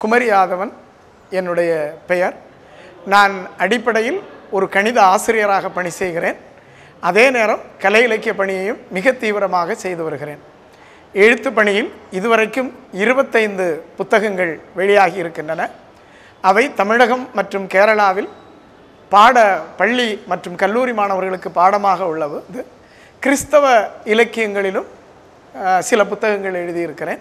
குமரி யாதவன் என்னுடைய பெயர் நான் அடிப்படையில் ஒரு கணித ஆசிரியராக பணி செய்கிறேன் அதே நேரம் கலை இலக்கிய பணியையும் மிக தீவிரமாக செய்து வருகிறேன் எழுத்து பணியில் இதுவரைக்கும் இருபத்தைந்து புத்தகங்கள் வெளியாகி இருக்கின்றன அவை தமிழகம் மற்றும் கேரளாவில் பாட பள்ளி மற்றும் கல்லூரி மாணவர்களுக்கு பாடமாக உள்ளது இது கிறிஸ்தவ இலக்கியங்களிலும் அஹ், சில புத்தகங்கள் எழுதியிருக்கிறேன்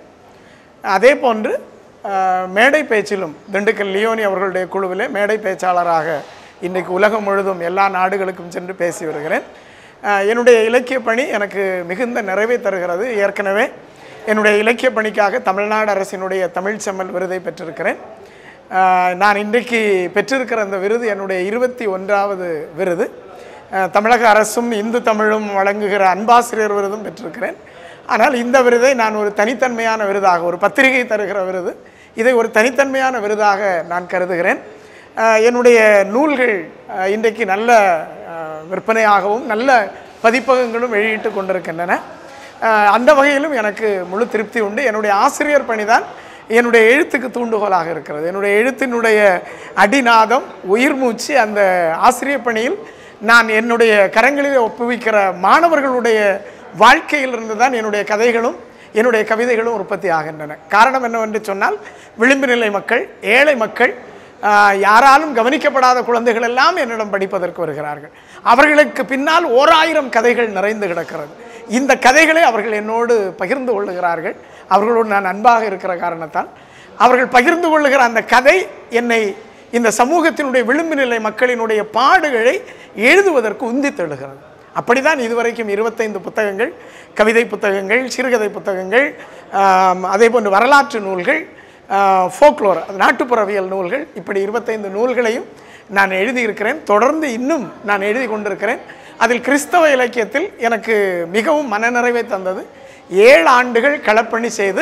அதே போன்று அஹ், மேடை பேச்சிலும் திண்டுக்கல் லியோனி அவர்களுடைய குழுவிலே மேடை பேச்சாளராக இன்றைக்கு உலகம் முழுதும் எல்லா நாடுகளுக்கும் சென்று பேசி வருகிறேன் அஹ், என்னுடைய இலக்கிய பணி எனக்கு மிகுந்த நிறைவை தருகிறது ஏற்கனவே என்னுடைய இலக்கிய பணிக்காக தமிழ்நாடு அரசினுடைய தமிழ் செம்மல் விருதை பெற்றிருக்கிறேன் அஹ், நான் இன்றைக்கு பெற்றிருக்கிற அந்த விருது என்னுடைய இருபத்தி ஒன்றாவது விருது அஹ், தமிழக அரசும் இந்து தமிழும் வழங்குகிற அன்பாசிரியர் விருதும் பெற்றிருக்கிறேன் ஆனால் இந்த விருதை நான் ஒரு தனித்தன்மையான விருதாக ஒரு பத்திரிகை தருகிற விருது இதை ஒரு தனித்தன்மையான விருதாக நான் கருதுகிறேன் அஹ், என்னுடைய நூல்கள் அஹ், இன்றைக்கு நல்ல அஹ், விற்பனையாகவும் நல்ல பதிப்பகங்களும் வெளியிட்டு கொண்டிருக்கின்றன அஹ், அந்த வகையிலும் எனக்கு முழு திருப்தி உண்டு என்னுடைய ஆசிரியர் பணிதான் என்னுடைய எழுத்துக்கு தூண்டுகோலாக இருக்கிறது என்னுடைய எழுத்தினுடைய அடிநாதம் உயிர் மூச்சு அந்த ஆசிரியர் பணியில் நான் என்னுடைய கரங்களிலே ஒப்புவிக்கிற மாணவர்களுடைய வாழ்க்கையிலிருந்து தான் என்னுடைய கதைகளும் என்னுடைய கவிதைகளும் உற்பத்தி ஆகின்றன காரணம் என்னவென்று சொன்னால் விளிம்பு நிலை மக்கள் ஏழை மக்கள் ஆஹ், யாராலும் கவனிக்கப்படாத குழந்தைகள் எல்லாம் என்னிடம் படிப்பதற்கு வருகிறார்கள் அவர்களுக்கு பின்னால் ஓர் ஆயிரம் கதைகள் நிறைந்து கிடக்கிறது இந்த கதைகளை அவர்கள் என்னோடு பகிர்ந்து கொள்ளுகிறார்கள் அவர்களோடு நான் அன்பாக இருக்கிற காரணத்தால் அவர்கள் பகிர்ந்து கொள்ளுகிற அந்த கதை என்னை இந்த சமூகத்தினுடைய விளிம்பு நிலை மக்களினுடைய பாடுகளை எழுதுவதற்கு உந்தி தள்ளுகிறது அப்படிதான் இதுவரைக்கும் இருபத்தைந்து புத்தகங்கள் கவிதை புத்தகங்கள் சிறுகதை புத்தகங்கள் ஆம், அதே போன்று வரலாற்று நூல்கள் ஃபோக்லோர் நாட்டுப்புறவியல் நூல்கள் இப்படி இருபத்தைந்து நூல்களையும் நான் எழுதியிருக்கிறேன் தொடர்ந்து இன்னும் நான் எழுதி கொண்டிருக்கிறேன் அதில் கிறிஸ்தவ இலக்கியத்தில் எனக்கு மிகவும் மனநிறைவை தந்தது ஏழு ஆண்டுகள் களப்பணி செய்து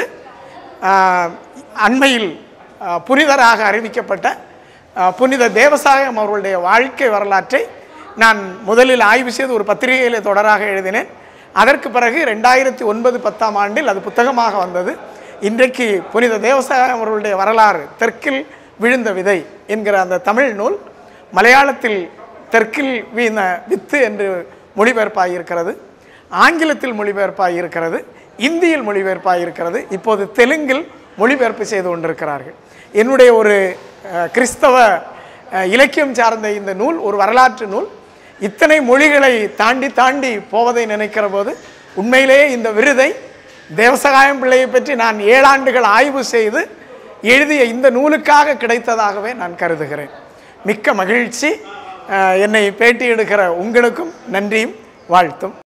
ஆஹ், அண்மையில் ஆஹ், புனிதராக அறிவிக்கப்பட்ட ஆஹ், புனித தேவசாயம் அவர்களுடைய வாழ்க்கை வரலாற்றை நான் முதலில் ஆய்வு செய்து ஒரு பத்திரிகையிலே தொடராக எழுதினேன் அதற்கு பிறகு ரெண்டாயிரத்தி ஒன்பது பத்தாம் ஆண்டில் அது புத்தகமாக வந்தது இன்றைக்கு புனித தேவசாயம் அவர்களுடைய வரலாறு தெற்கில் விழுந்த விதை என்கிற அந்த தமிழ் நூல் மலையாளத்தில் தெற்கில் வீண வித்து என்று மொழிபெயர்ப்பாகியிருக்கிறது ஆங்கிலத்தில் மொழிபெயர்ப்பாகியிருக்கிறது இந்தியில் மொழிபெயர்ப்பாகியிருக்கிறது இப்போது தெலுங்கில் மொழிபெயர்ப்பு செய்து கொண்டிருக்கிறார்கள் என்னுடைய ஒரு அஹ், கிறிஸ்தவ அஹ், இலக்கியம் சார்ந்த இந்த நூல் ஒரு வரலாற்று நூல் இத்தனை மொழிகளை தாண்டி தாண்டி போவதை நினைக்கிற போது உண்மையிலேயே இந்த விருதை தேவசகாயம் பிள்ளையை பற்றி நான் ஏழாண்டுகள் ஆய்வு செய்து எழுதிய இந்த நூலுக்காக கிடைத்ததாகவே நான் கருதுகிறேன் மிக்க மகிழ்ச்சி அஹ், என்னை பேட்டி எடுக்கிற உங்களுக்கும் நன்றியும் வாழ்த்தும்